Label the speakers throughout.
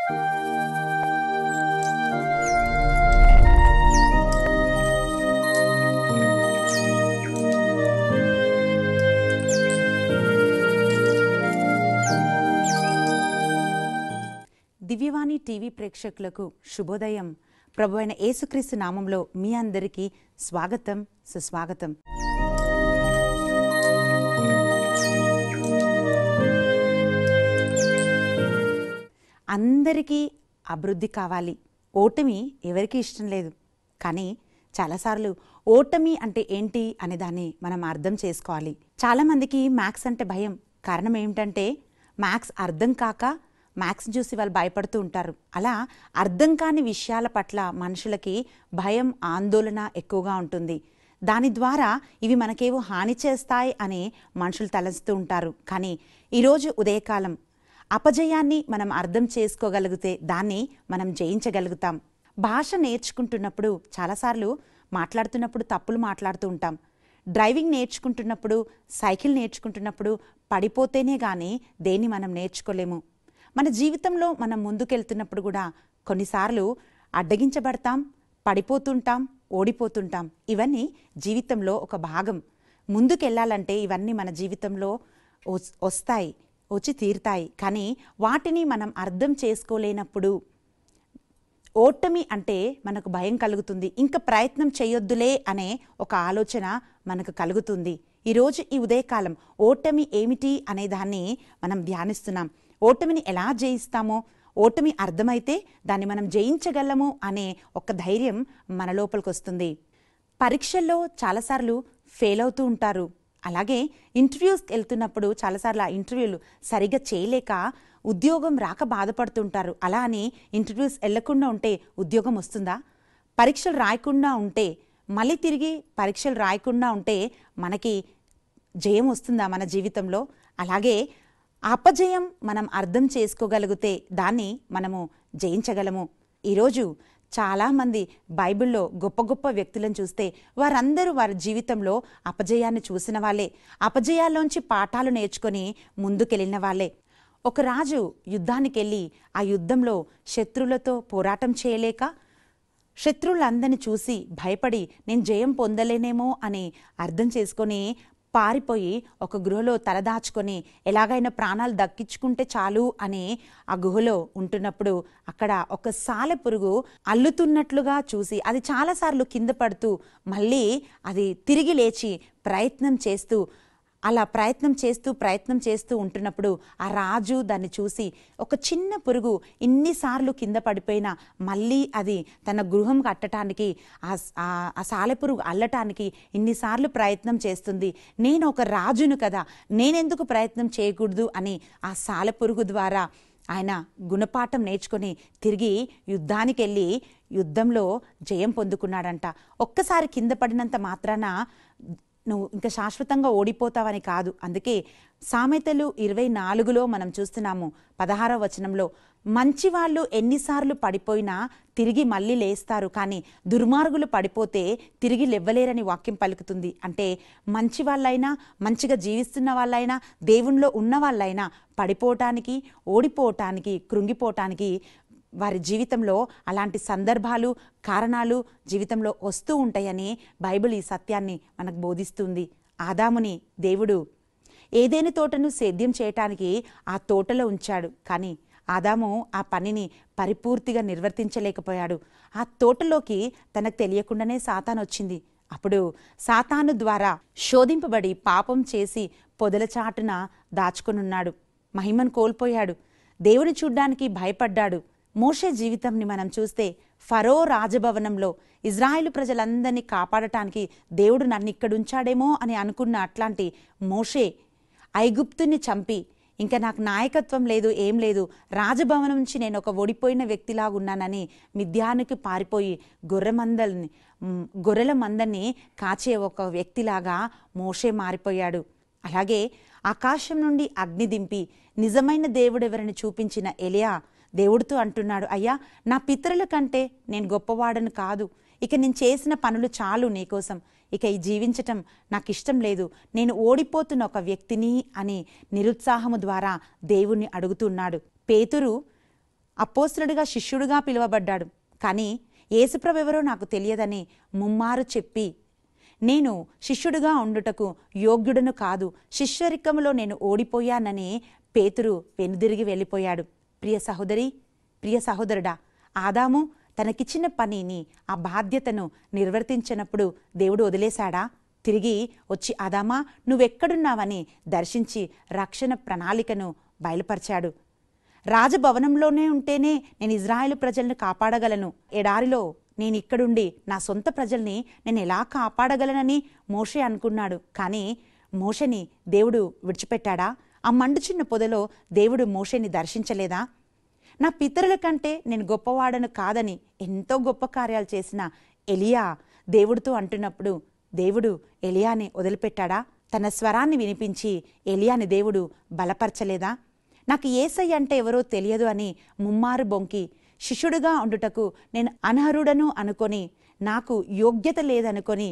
Speaker 1: దివ్యవాణి TV ప్రేక్షకులకు శుభోదయం ప్రభు అయిన యేసుక్రీస్తు నామంలో మీ అందరికీ స్వాగతం సుస్వాగతం అందరికీ అభివృద్ధి కావాలి ఓటమి ఎవరికీ ఇష్టం లేదు కానీ చాలాసార్లు ఓటమి అంటే ఏంటి అనే దాన్ని మనం అర్థం చేసుకోవాలి చాలామందికి మ్యాథ్స్ అంటే భయం కారణం ఏమిటంటే మ్యాథ్స్ అర్థం కాక మ్యాథ్స్ చూసి వాళ్ళు భయపడుతూ ఉంటారు అలా అర్థం కాని విషయాల పట్ల మనుషులకి భయం ఆందోళన ఎక్కువగా ఉంటుంది దాని ద్వారా ఇవి మనకేవో హాని చేస్తాయి అని మనుషులు తలస్తూ ఉంటారు కానీ ఈరోజు ఉదయకాలం అపజయాన్ని మనం అర్థం చేసుకోగలిగితే దాన్ని మనం జయించగలుగుతాం భాష నేర్చుకుంటున్నప్పుడు చాలాసార్లు మాట్లాడుతున్నప్పుడు తప్పులు మాట్లాడుతూ ఉంటాం డ్రైవింగ్ నేర్చుకుంటున్నప్పుడు సైకిల్ నేర్చుకుంటున్నప్పుడు పడిపోతేనే కానీ దేన్ని మనం నేర్చుకోలేము మన జీవితంలో మనం ముందుకెళ్తున్నప్పుడు కూడా కొన్నిసార్లు అడ్డగించబడతాం పడిపోతుంటాం ఓడిపోతుంటాం ఇవన్నీ జీవితంలో ఒక భాగం ముందుకెళ్ళాలంటే ఇవన్నీ మన జీవితంలో వస్- వస్తాయి వచ్చి తీరుతాయి కానీ వాటిని మనం అర్థం చేసుకోలేనప్పుడు ఓటమి అంటే మనకు భయం కలుగుతుంది ఇంకా ప్రయత్నం చేయొద్దులే అనే ఒక ఆలోచన మనకు కలుగుతుంది ఈరోజు ఈ ఉదయకాలం ఓటమి ఏమిటి అనే దాన్ని మనం ధ్యానిస్తున్నాం ఓటమిని ఎలా జయిస్తామో ఓటమి అర్థమైతే దాన్ని మనం జయించగలము అనే ఒక ధైర్యం మన లోపలికి వస్తుంది పరీక్షల్లో చాలాసార్లు ఫెయిల్ అవుతూ ఉంటారు అలాగే ఇంటర్వ్యూస్కి వెళ్తున్నప్పుడు చాలాసార్లు ఆ ఇంటర్వ్యూలు సరిగ్గా చేయలేక ఉద్యోగం రాక బాధపడుతుంటారు అలా అని ఇంటర్వ్యూస్ వెళ్లకుండా ఉంటే ఉద్యోగం వస్తుందా పరీక్షలు రాయకుండా ఉంటే మళ్ళీ తిరిగి పరీక్షలు రాయకుండా ఉంటే మనకి జయం వస్తుందా మన జీవితంలో అలాగే అపజయం మనం అర్థం చేసుకోగలిగితే దాన్ని మనము జయించగలము ఈరోజు చాలామంది బైబిల్లో గొప్ప గొప్ప వ్యక్తులను చూస్తే వారందరూ వారి జీవితంలో అపజయాన్ని చూసిన వాళ్ళే అపజయాల్లోంచి పాఠాలు నేర్చుకొని ముందుకెళ్ళిన వాళ్ళే ఒక రాజు యుద్ధానికి వెళ్ళి ఆ యుద్ధంలో శత్రువులతో పోరాటం చేయలేక శత్రువులందరిని చూసి భయపడి నేను జయం పొందలేనేమో అని అర్థం చేసుకొని పారిపోయి ఒక గృహలో తలదాచుకొని ఎలాగైనా ప్రాణాలు దక్కించుకుంటే చాలు అని ఆ గుహలో ఉంటున్నప్పుడు అక్కడ ఒక సాలెపురుగు అల్లుతున్నట్లుగా చూసి అది చాలాసార్లు కింద పడుతూ మళ్ళీ అది తిరిగి లేచి ప్రయత్నం చేస్తూ అలా ప్రయత్నం చేస్తూ ప్రయత్నం చేస్తూ ఉంటున్నప్పుడు ఆ రాజు దాన్ని చూసి ఒక చిన్న పురుగు ఇన్నిసార్లు కింద పడిపోయినా మళ్ళీ అది తన గృహం కట్టడానికి ఆ స- ఆ- ఆ సాలెపురుగు అల్లటానికి ఇన్నిసార్లు ప్రయత్నం చేస్తుంది నేను ఒక రాజును కదా నేనెందుకు ప్రయత్నం చేయకూడదు అని ఆ సాలెపురుగు ద్వారా ఆయన గుణపాఠం నేర్చుకొని తిరిగి యుద్ధానికి వెళ్ళి యుద్ధంలో జయం పొందుకున్నాడంట ఒక్కసారి కింద పడినంత మాత్రాన నువ్వు ఇంకా శాశ్వతంగా ఓడిపోతావని కాదు అందుకే సామెతలు ఇరవై నాలుగులో మనం చూస్తున్నాము పదహారవ వచనంలో మంచి వాళ్ళు ఎన్నిసార్లు పడిపోయినా తిరిగి మళ్ళీ లేస్తారు కానీ దుర్మార్గులు పడిపోతే తిరిగి లెవ్వలేరని వాక్యం పలుకుతుంది అంటే మంచి వాళ్ళైనా మంచిగా జీవిస్తున్న వాళ్ళైనా దేవుణ్ణిలో ఉన్న వాళ్ళైనా పడిపోవటానికి ఓడిపోవటానికి కృంగిపోవటానికి వారి జీవితంలో అలాంటి సందర్భాలు కారణాలు జీవితంలో వస్తూ ఉంటాయని బైబిల్ ఈ సత్యాన్ని మనకు బోధిస్తుంది ఆదాముని దేవుడు ఏదేని తోటను సేద్యం చేయటానికి ఆ తోటలో ఉంచాడు కానీ ఆదాము ఆ పనిని పరిపూర్తిగా నిర్వర్తించలేకపోయాడు ఆ తోటలోకి తనకు తెలియకుండానే సాతాను వచ్చింది అప్పుడు సాతాను ద్వారా శోధింపబడి పాపం చేసి పొదల చాటున దాచుకొనున్నాడు మహిమను కోల్పోయాడు దేవుని చూడ్డానికి భయపడ్డాడు మోషే జీవితంని మనం చూస్తే ఫరో రాజభవనంలో ఇజ్రాయేలు ప్రజలందరినీ కాపాడటానికి దేవుడు నన్ను ఇక్కడ ఉంచాడేమో అని అనుకున్న అట్లాంటి మోషే ఐగుప్తుని చంపి ఇంకా నాకు నాయకత్వం లేదు ఏం లేదు రాజభవనం నుంచి నేను ఒక ఓడిపోయిన వ్యక్తిలాగా ఉన్నానని మిథ్యానికి పారిపోయి గొర్రె మందల్ని మ్, గొర్రెల మందని కాచే ఒక వ్యక్తిలాగా మోషే మారిపోయాడు అలాగే ఆకాశం నుండి అగ్ని దింపి నిజమైన దేవుడెవరని చూపించిన ఎలియా దేవుడితో అంటున్నాడు అయ్యా నా పితరుల కంటే నేను గొప్పవాడను కాదు ఇక నేను చేసిన పనులు చాలు నీకోసం ఇక ఈ జీవించటం నాకు ఇష్టం లేదు నేను ఓడిపోతున్న ఒక వ్యక్తిని అని నిరుత్సాహము ద్వారా దేవుణ్ణి అడుగుతున్నాడు పేతురు అపోస్తులుడిగా శిష్యుడిగా పిలువబడ్డాడు కానీ యేసుప్రభు ఎవరో నాకు తెలియదని ముమ్మారు చెప్పి నేను శిష్యుడిగా ఉండుటకు యోగ్యుడను కాదు శిష్యరికములో నేను ఓడిపోయానని పేతురు వెనుదిరిగి వెళ్ళిపోయాడు ప్రియ సహోదరి ప్రియ సహోదరుడా ఆదాము తనకిచ్చిన పనిని ఆ బాధ్యతను నిర్వర్తించినప్పుడు దేవుడు వదిలేశాడా తిరిగి వచ్చి ఆదామా నువ్వెక్కడున్నావని దర్శించి రక్షణ ప్రణాళికను బయలుపరిచాడు రాజభవనంలోనే ఉంటేనే నేను ఇజ్రాయెల్ ప్రజలను కాపాడగలను ఎడారిలో నేను ఇక్కడుండి నా సొంత ప్రజల్ని నేను ఎలా కాపాడగలనని మోషే అనుకున్నాడు కానీ మోషని దేవుడు విడిచిపెట్టాడా ఆ మండుచున్న పొదలో దేవుడు మోషేని దర్శించలేదా నా పితరుల కంటే నేను గొప్పవాడను కాదని ఎంతో గొప్ప కార్యాలు చేసిన ఎలియా దేవుడితో అంటున్నప్పుడు దేవుడు ఎలియాని వదిలిపెట్టాడా తన స్వరాన్ని వినిపించి ఎలియాని దేవుడు బలపరచలేదా నాకు ఏసయ్య అంటే ఎవరో తెలియదు అని ముమ్మారు బొంకి శిష్యుడుగా ఉండుటకు నేను అనర్హుడను అనుకొని నాకు యోగ్యత లేదనుకొని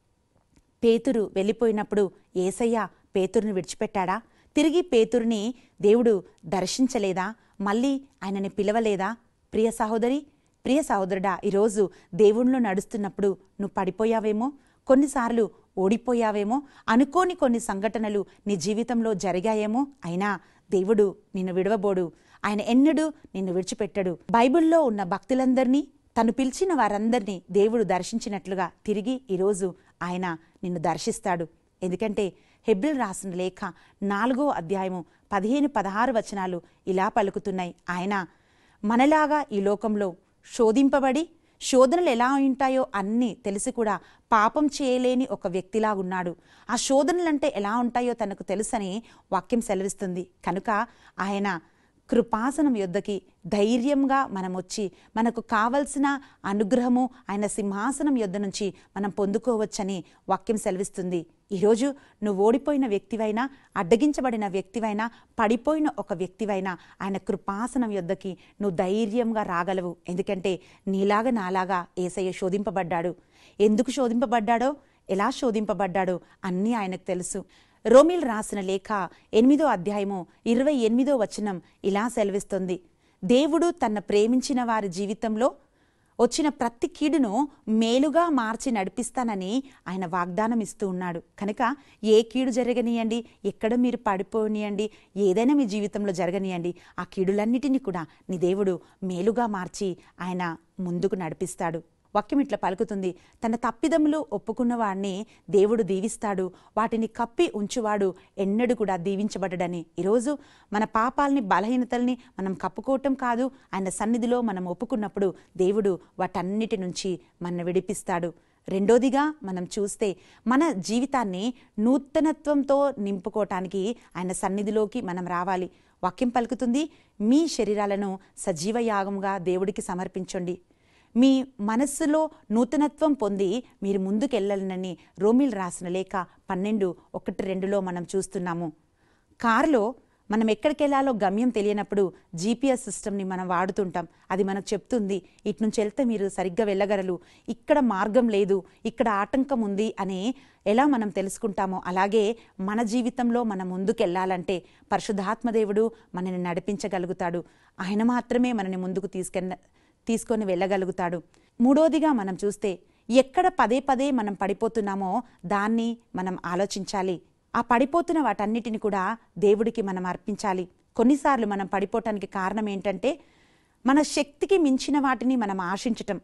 Speaker 1: పేతురు వెళ్ళిపోయినప్పుడు ఏసయ్య పేతురుని విడిచిపెట్టాడా తిరిగి పేతురుని దేవుడు దర్శించలేదా మళ్ళీ ఆయనని పిలవలేదా ప్రియ సహోదరి ప్రియ సహోదరుడా ఈరోజు దేవుణ్ణిలో నడుస్తున్నప్పుడు నువ్వు పడిపోయావేమో కొన్నిసార్లు ఓడిపోయావేమో అనుకోని కొన్ని సంఘటనలు నీ జీవితంలో జరిగాయేమో అయినా దేవుడు నిన్ను విడవబోడు ఆయన ఎన్నడూ నిన్ను విడిచిపెట్టడు బైబిల్లో ఉన్న భక్తులందరినీ తను పిలిచిన వారందరినీ దేవుడు దర్శించినట్లుగా తిరిగి ఈరోజు ఆయన నిన్ను దర్శిస్తాడు ఎందుకంటే హెబ్రిల్ రాసిన లేఖ నాలుగో అధ్యాయము పదిహేను పదహారు వచనాలు ఇలా పలుకుతున్నాయి ఆయన మనలాగా ఈ లోకంలో శోధింపబడి శోధనలు ఎలా ఉంటాయో అన్నీ తెలిసి కూడా పాపం చేయలేని ఒక వ్యక్తిలా ఉన్నాడు ఆ శోధనలంటే ఎలా ఉంటాయో తనకు తెలుసని వాక్యం సెలవిస్తుంది కనుక ఆయన కృపాసనం యొద్దకి ధైర్యంగా మనం వచ్చి మనకు కావలసిన అనుగ్రహము ఆయన సింహాసనం యొద్ద నుంచి మనం పొందుకోవచ్చని వాక్యం సెలవిస్తుంది ఈరోజు నువ్వు ఓడిపోయిన వ్యక్తివైనా అడ్డగించబడిన వ్యక్తివైనా పడిపోయిన ఒక వ్యక్తివైనా ఆయన కృపాసనం యొద్దకి నువ్వు ధైర్యంగా రాగలవు ఎందుకంటే నీలాగా నాలాగా ఏసయ్య శోధింపబడ్డాడు ఎందుకు శోధింపబడ్డాడో ఎలా శోధింపబడ్డాడో అన్నీ ఆయనకు తెలుసు రోమిల్ రాసిన లేఖ ఎనిమిదో అధ్యాయము ఇరవై ఎనిమిదో వచనం ఇలా సెలవిస్తుంది దేవుడు తన ప్రేమించిన వారి జీవితంలో వచ్చిన ప్రతి కీడును మేలుగా మార్చి నడిపిస్తానని ఆయన వాగ్దానం ఇస్తూ ఉన్నాడు కనుక ఏ కీడు జరగనియండి ఎక్కడ మీరు పడిపోనియండి ఏదైనా మీ జీవితంలో జరగనియండి ఆ కీడులన్నిటినీ కూడా నీ దేవుడు మేలుగా మార్చి ఆయన ముందుకు నడిపిస్తాడు వాక్యం ఇట్లా పలుకుతుంది తన తప్పిదములు ఒప్పుకున్న వాడిని దేవుడు దీవిస్తాడు వాటిని కప్పి ఉంచువాడు ఎన్నడూ కూడా దీవించబడడని ఈరోజు మన పాపాలని బలహీనతల్ని మనం కప్పుకోవటం కాదు ఆయన సన్నిధిలో మనం ఒప్పుకున్నప్పుడు దేవుడు వాటన్నిటి నుంచి మన విడిపిస్తాడు రెండోదిగా మనం చూస్తే మన జీవితాన్ని నూతనత్వంతో నింపుకోవటానికి ఆయన సన్నిధిలోకి మనం రావాలి వాక్యం పలుకుతుంది మీ శరీరాలను సజీవ యాగంగా దేవుడికి సమర్పించండి మీ మనస్సులో నూతనత్వం పొంది మీరు ముందుకెళ్ళాలని రోమిల్ రాసిన లేఖ పన్నెండు ఒకటి రెండులో మనం చూస్తున్నాము కారులో మనం ఎక్కడికి వెళ్ళాలో గమ్యం తెలియనప్పుడు జీపీఎస్ సిస్టమ్ని మనం వాడుతుంటాం అది మనకు చెప్తుంది ఇటు నుంచి వెళ్తే మీరు సరిగ్గా వెళ్ళగలరు ఇక్కడ మార్గం లేదు ఇక్కడ ఆటంకం ఉంది అని ఎలా మనం తెలుసుకుంటామో అలాగే మన జీవితంలో మనం ముందుకెళ్ళాలంటే పరిశుద్ధాత్మదేవుడు మనని నడిపించగలుగుతాడు ఆయన మాత్రమే మనని ముందుకు తీసుకెళ్ళ తీసుకొని వెళ్ళగలుగుతాడు మూడోదిగా మనం చూస్తే ఎక్కడ పదే పదే మనం పడిపోతున్నామో దాన్ని మనం ఆలోచించాలి ఆ పడిపోతున్న వాటన్నిటిని కూడా దేవుడికి మనం అర్పించాలి కొన్నిసార్లు మనం పడిపోవటానికి కారణం ఏంటంటే మన శక్తికి మించిన వాటిని మనం ఆశించటం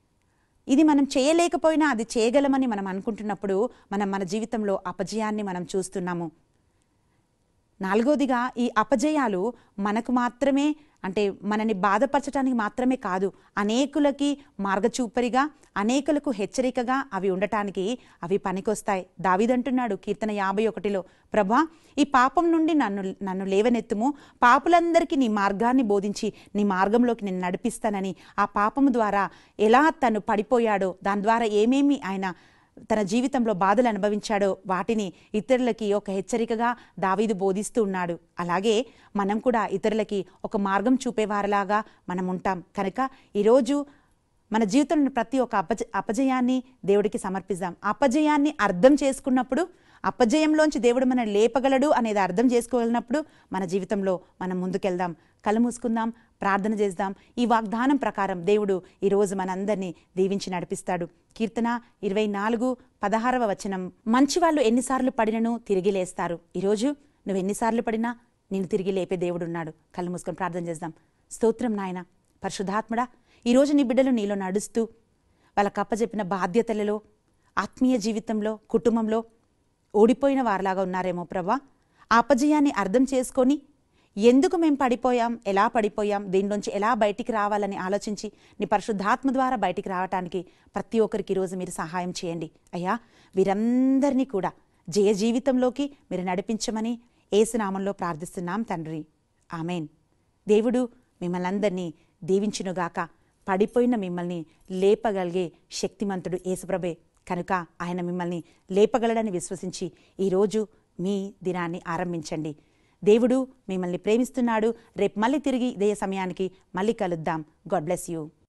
Speaker 1: ఇది మనం చేయలేకపోయినా అది చేయగలమని మనం అనుకుంటున్నప్పుడు మనం మన జీవితంలో అపజయాన్ని మనం చూస్తున్నాము నాలుగోదిగా ఈ అపజయాలు మనకు మాత్రమే అంటే మనని బాధపరచడానికి మాత్రమే కాదు అనేకులకి మార్గచూపరిగా అనేకులకు హెచ్చరికగా అవి ఉండటానికి అవి పనికొస్తాయి దావిదంటున్నాడు కీర్తన యాభై ఒకటిలో ప్రభా ఈ పాపం నుండి నన్ను నన్ను లేవనెత్తుము పాపులందరికీ నీ మార్గాన్ని బోధించి నీ మార్గంలోకి నేను నడిపిస్తానని ఆ పాపము ద్వారా ఎలా తను పడిపోయాడో దాని ద్వారా ఏమేమి ఆయన తన జీవితంలో బాధలు అనుభవించాడో వాటిని ఇతరులకి ఒక హెచ్చరికగా దావీదు బోధిస్తూ ఉన్నాడు అలాగే మనం కూడా ఇతరులకి ఒక మార్గం చూపేవారిలాగా మనం ఉంటాం కనుక ఈరోజు మన జీవితంలో ప్రతి ఒక్క అపజ అపజయాన్ని దేవుడికి సమర్పిద్దాం అపజయాన్ని అర్థం చేసుకున్నప్పుడు అపజయంలోంచి దేవుడు మన లేపగలడు అనేది అర్థం చేసుకోగలిగినప్పుడు మన జీవితంలో మనం ముందుకెళ్దాం కళ్ళు మూసుకుందాం ప్రార్థన చేద్దాం ఈ వాగ్దానం ప్రకారం దేవుడు ఈరోజు మనందరినీ దీవించి నడిపిస్తాడు కీర్తన ఇరవై నాలుగు పదహారవ వచనం మంచి వాళ్ళు ఎన్నిసార్లు పడినను తిరిగి లేస్తారు ఈరోజు నువ్వు ఎన్నిసార్లు పడినా నేను తిరిగి లేపే దేవుడున్నాడు కళ్ళు మూసుకొని ప్రార్థన చేద్దాం స్తోత్రం నాయన పరిశుద్ధాత్మడా ఈరోజు నీ బిడ్డలు నీలో నడుస్తూ వాళ్ళకి అప్పచెప్పిన బాధ్యతలలో ఆత్మీయ జీవితంలో కుటుంబంలో ఓడిపోయిన వారిలాగా ఉన్నారేమో ప్రభా ఆ అపజయాన్ని అర్థం చేసుకొని ఎందుకు మేము పడిపోయాం ఎలా పడిపోయాం దీనిలోంచి ఎలా బయటికి రావాలని ఆలోచించి నీ పరిశుద్ధాత్మ ద్వారా బయటికి రావటానికి ప్రతి ఒక్కరికి ఈరోజు మీరు సహాయం చేయండి అయ్యా వీరందరినీ కూడా జయ జీవితంలోకి మీరు నడిపించమని ఏసునామంలో ప్రార్థిస్తున్నాం తండ్రి ఆమెన్ దేవుడు మిమ్మల్ని అందరినీ దీవించునుగాక పడిపోయిన మిమ్మల్ని లేపగలిగే శక్తిమంతుడు యేసుప్రభే కనుక ఆయన మిమ్మల్ని లేపగలడని విశ్వసించి ఈరోజు మీ దినాన్ని ఆరంభించండి దేవుడు మిమ్మల్ని ప్రేమిస్తున్నాడు రేపు మళ్ళీ తిరిగి ఇదే సమయానికి మళ్ళీ కలుద్దాం గాడ్ బ్లెస్ యూ